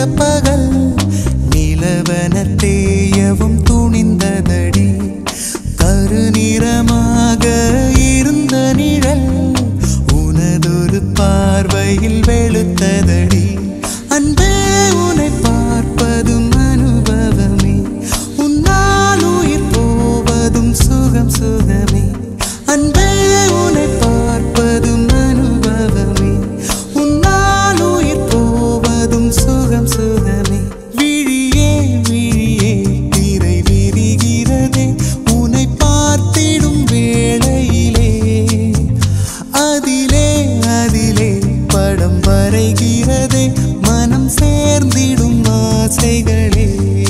பகல் நிலவன தேயவும் துணிந்ததடி கருநிறமாக இருந்த நிழல் உனதொரு பார்வையில் வெளுத்ததடி அன்பே உன்னை பார்ப்பதும் அனுபவமே உன்னால் உயிர் போவதும் சுகம் சுகமே அன்பே உன்னை பார்ப்பதும் அனுபவமே உன்னால் உயிர் போவதும் சுகம் சுகமே விழியே விழியே திரை விரிகிறதே உன்னை பார்த்திடும் வேளையிலே அதிலே அதிலே படம் வரைகிறதே மனம் சேர்ந்திடும் ஆசைகளே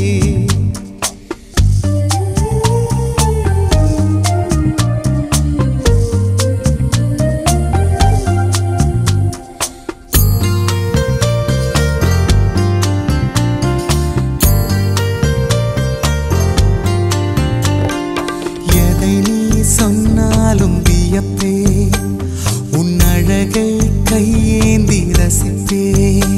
எதை நீ சொன்னாலும் வியப்பே உன் அழகை கையேந்தி ரசிப்பேன்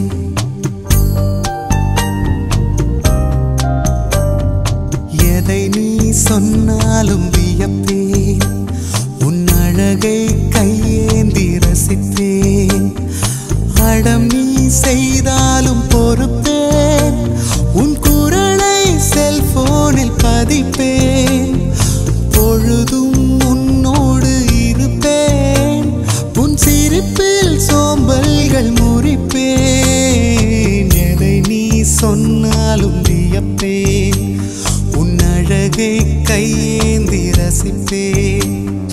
எதை நீ சொன்னாலும் வியப்பேன் உன் அழகை கையேந்தி ரசிப்பேன் அடம் நீ செய்தாலும் பொறுப்பேன் உன் குரலை செல்போனில் பதிப்பேன் பொழுதும் உன்னோடு இருப்பேன் உன் சிரிப்பில் சோம்பல்கள் முறிப்பேன் எதை நீ சொன்னாலும் வியப்பேன் உன் அழகை கையேந்தி ரசிப்பேன்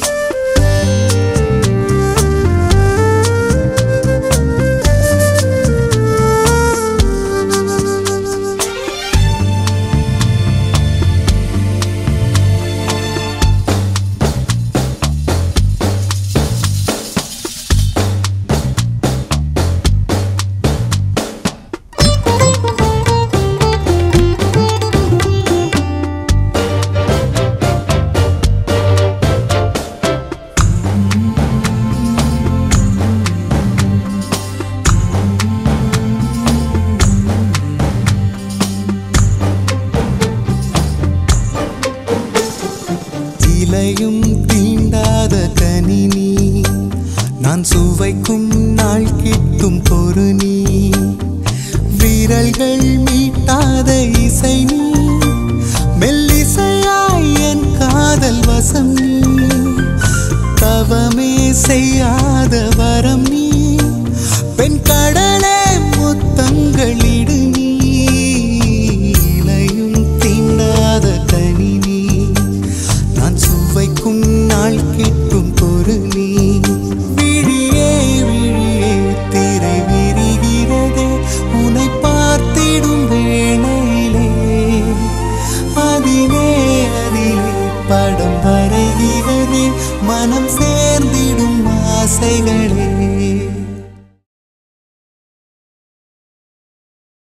இலையும் தீண்டாத கனினி நான் சுவைக்கும் நாள் கிட்டும் பொறு நீ விரல்கள் மீட்டாத இசை நீ மெல்லிசையாய் என் காதல் வசம் நீ தவமே செய்யாத வரம் நீ பெண் கடலே முத்தங்களிடு நீ இலையும் தீண்டாத கனி நீ நான் சுவைக்கும் நாள் கிட்டும் பொரு நீ விழியே விழியே திரை விரிகிறதே உன்னை பார்த்திடும் வேளையிலே அதிலே அதிலே படம் வரைகிறதே மனம் சேர்ந்திடும் ஆசைகளே